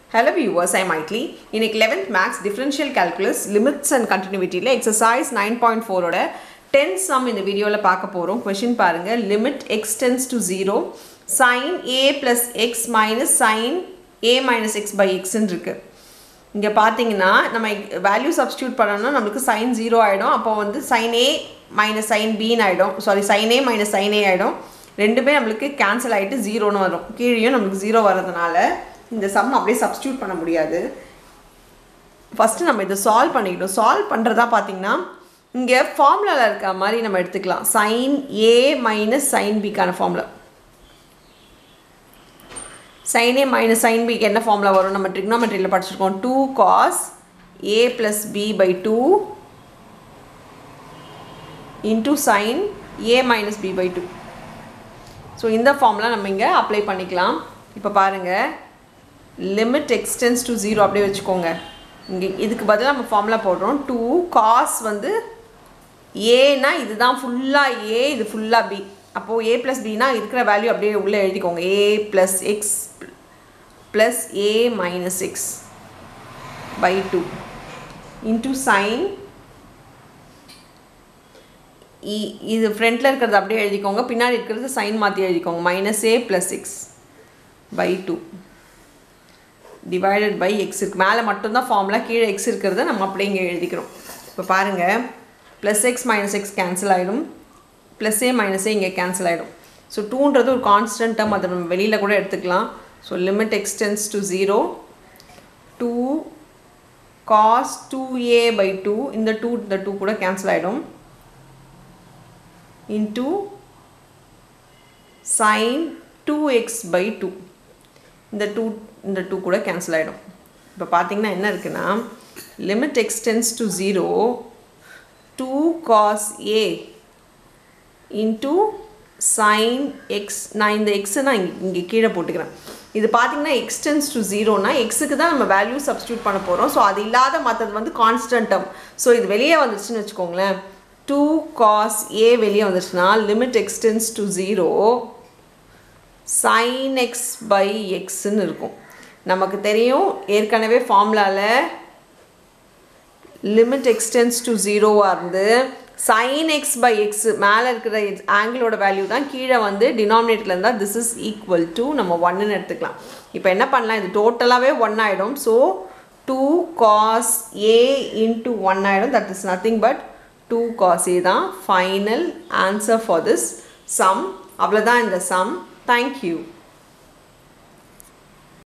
Hello viewers, I am Maitli. இன்னைக்கு 11th maths differential calculus limits and கண்டினியூட்டியில் exercise nine point ஃபோரோட ten sum இந்த வீடியோவில் பார்க்க போகிறோம் கொஷின் பாருங்கள் limit X tends to zero sine A plus X minus sine A minus X by எக்ஸ்ன்னு இருக்குது இங்கே பார்த்தீங்கன்னா நம்ம வேல்யூ சப்ஸ்டியூட் பண்ணோம்னா நம்மளுக்கு சைன் ஜீரோ ஆகிடும் அப்போ வந்து சைன் ஏ மைனஸ் சைன் பின்னு ஆகிடும் sorry sine A minus sine A ஆகிடும் ரெண்டுமே நம்மளுக்கு கேன்சல் ஆகிட்டு ஜீரோன்னு வரும் கீழேயும் நம்மளுக்கு ஜீரோ வர்றதுனால இந்த சம் அப்படியே சப்ஸ்டியூட் பண்ண முடியாது ஃபஸ்ட்டு நம்ம இதை சால்வ் பண்ணிக்கிட்டோம் சால்வ் பண்ணுறதா பார்த்தீங்கன்னா இங்கே ஃபார்முலாவில் இருக்க மாதிரி நம்ம எடுத்துக்கலாம் சைன் ஏ மைனஸ் சைன் பிக்கான formula sine A minus sine பிக்கு என்ன ஃபார்முலா வரும் நம்ம ட்ரிக்னாமெட்ரியில் படிச்சிருக்கோம் two cos A plus B by two into sine A minus B by two so இந்த ஃபார்முலா நம்ம இங்கே அப்ளை பண்ணிக்கலாம் இப்போ பாருங்கள் லிமிட் எக்ஸ்டென்ஸ் டு ஜீரோ அப்படியே வச்சுக்கோங்க இங்கே இதுக்கு பதிலாக நம்ம ஃபார்முலா போடுறோம் டூ காஸ் வந்து ஏனா இதுதான் ஃபுல்லாக ஏ இது ஃபுல்லாக பி அப்போது ஏ ப்ளஸ் பினா இருக்கிற வேல்யூ அப்படியே உள்ளே எழுதிக்கோங்க A plus X plus A minus X by two into sine இது ஃப்ரண்ட்டில் இருக்கிறது அப்படியே எழுதிக்கோங்க பின்னாடி இருக்கிறது சைன் மாற்றி எழுதிக்கோங்க minus A plus X by two divided by X இருக்குது மேலே மட்டும்தான் ஃபார்முலா கீழே எக்ஸ் இருக்கிறத நம்ம அப்படியே இங்கே எழுதிக்கிறோம் இப்போ பாருங்கள் plus X minus X cancel ஆகிடும் ப்ளஸ் ஏ மைனஸ் ஏ இங்கே கேன்சல் ஆகிடும் ஸோ டூன்றது ஒரு கான்ஸ்டன்ட் டேர்ம் அதை நம்ம வெளியில் கூட எடுத்துக்கலாம் so limit X tends to zero two cos two A by two இந்த டூ இந்த டூ கூட கேன்சல் ஆகிடும் into sine two X by two இந்த டூ இந்த டூ கூட கேன்சல் ஆகிடும் இப்போ பார்த்தீங்கன்னா என்ன இருக்குன்னா limit X tends to zero two cos A into sine X நான் இந்த எக்ஸை நான் இங்கே இங்கே கீழே போட்டுக்கிறேன் இது பார்த்தீங்கன்னா எக்ஸ்டென்ஸ் டு ஜீரோனா எக்ஸுக்கு தான் நம்ம வேல்யூ சப்ஸ்டியூட் பண்ண போகிறோம் ஸோ அது இல்லாத மற்றது வந்து கான்ஸ்டன்ட் டேர்ம் ஸோ இது வெளியே வந்துருச்சுன்னு வச்சுக்கோங்களேன் டூ காஸ் ஏ வெளியே வந்துருச்சுன்னா limit X tends to zero sine X by எக்ஸ்ன்னு இருக்கும் நமக்கு தெரியும் ஏற்கனவே ஃபார்முலாவில் லிமிட் எக்ஸ்டென்ஸ் டு ஜீரோவாக இருந்து சைன் எக்ஸ் பை எக்ஸ் மேலே இருக்கிற ஆங்கிளோட வேல்யூ தான் கீழே வந்து டினாமினேட்டில் இருந்தால் திஸ் இஸ் ஈக்குவல் டு நம்ம ஒன்னுன்னு எடுத்துக்கலாம் இப்போ என்ன பண்ணலாம் இது டோட்டலாகவே ஒன் ஆகிடும் so two cos A into one ஆகிடும் that is nothing but two cos A தான் final answer for this sum அவ்வளோதான் இந்த சம் Thank you.